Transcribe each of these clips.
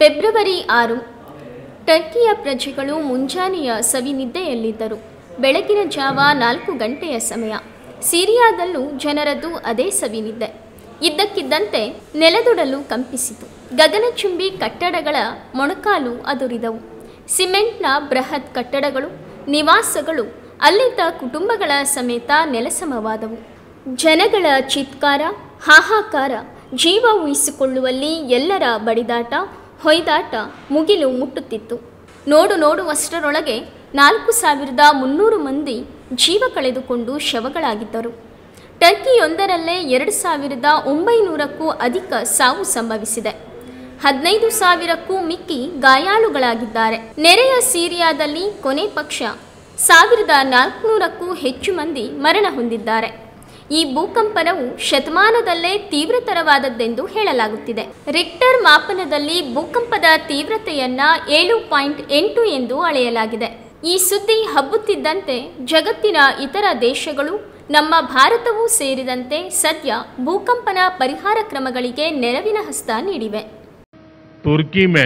February ಆರು ಟರ್ಕಿಯ ಪ್ರಜೆಗಳು ಮುಂಜಾನೆಯ ಸವಿನಿದ್ದೆಯಲ್ಲಿದ್ದರು ಬೆಳಗಿನ ಜಾವ ನಾಲ್ಕು ಗಂಟೆಯ ಸಮಯ ಸಿರಿಯಾದಲ್ಲೂ ಜನರದ್ದು ಅದೇ ಸವಿನಿದ್ದೆ ಇದ್ದಕ್ಕಿದ್ದಂತೆ ನೆಲದೊಡಲು ಕಂಪಿಸಿತು ಗಗನಚುಂಬಿ ಕಟ್ಟಡಗಳ ಮೊಣಕಾಲು ಅದುರಿದವು ಸಿಮೆಂಟ್ನ ಬೃಹತ್ ಕಟ್ಟಡಗಳು ನಿವಾಸಗಳು ಅಲ್ಲಿದ್ದ ಕುಟುಂಬಗಳ ಸಮೇತ ನೆಲಸಮವಾದವು ಜನಗಳ ಚಿತ್ಕಾರ ಹಾಹಾಕಾರ ಜೀವ ಉಳಿಸಿಕೊಳ್ಳುವಲ್ಲಿ ಎಲ್ಲರ ಬಡಿದಾಟ ಹೊಯ್ದಾಟ ಮುಗಿಲು ಮುಟ್ಟುತ್ತಿತ್ತು ನೋಡು ನೋಡುವಷ್ಟರೊಳಗೆ ನಾಲ್ಕು ಸಾವಿರದ ಮುನ್ನೂರು ಮಂದಿ ಜೀವ ಕಳೆದುಕೊಂಡು ಶವಗಳಾಗಿದ್ದರು ಟರ್ಕಿಯೊಂದರಲ್ಲೇ ಎರಡು ಸಾವಿರದ ಒಂಬೈನೂರಕ್ಕೂ ಅಧಿಕ ಸಾವು ಸಂಭವಿಸಿದೆ ಹದಿನೈದು ಸಾವಿರಕ್ಕೂ ಮಿಕ್ಕಿ ಗಾಯಾಳುಗಳಾಗಿದ್ದಾರೆ ನೆರೆಯ ಸಿರಿಯಾದಲ್ಲಿ ಕೊನೆ ಪಕ್ಷ ಸಾವಿರದ ನಾಲ್ಕುನೂರಕ್ಕೂ ಹೆಚ್ಚು ಮಂದಿ ಮರಣ ಹೊಂದಿದ್ದಾರೆ ಈ ಭೂಕಂಪನವು ಶತಮಾನದಲ್ಲೇ ತೀವ್ರತರವಾದದ್ದೆಂದು ಹೇಳಲಾಗುತ್ತಿದೆ ರಿಕ್ಟರ್ ಮಾಪನದಲ್ಲಿ ಭೂಕಂಪದ ತೀವ್ರತೆಯನ್ನ ಏಳು ಪಾಯಿಂಟ್ ಎಂಟು ಎಂದು ಅಳೆಯಲಾಗಿದೆ ಈ ಸುದ್ದಿ ಹಬ್ಬುತ್ತಿದ್ದಂತೆ ಜಗತ್ತಿನ ಇತರ ದೇಶಗಳು ನಮ್ಮ ಭಾರತವೂ ಸೇರಿದಂತೆ ಸದ್ಯ ಭೂಕಂಪನ ಪರಿಹಾರ ಕ್ರಮಗಳಿಗೆ ನೆರವಿನ ಹಸ್ತ ನೀಡಿವೆ तुर्की में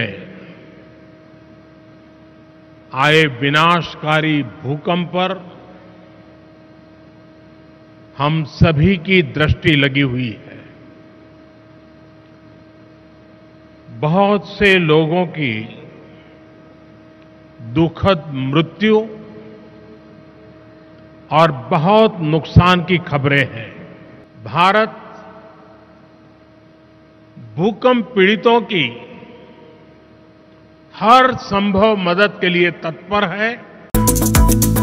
आए विनाशकारी भूकंप पर हम सभी की दृष्टि लगी हुई है बहुत से लोगों की दुखद मृत्यु और बहुत नुकसान की खबरें हैं भारत भूकंप पीड़ितों की हर संभव मदद के लिए तत्पर है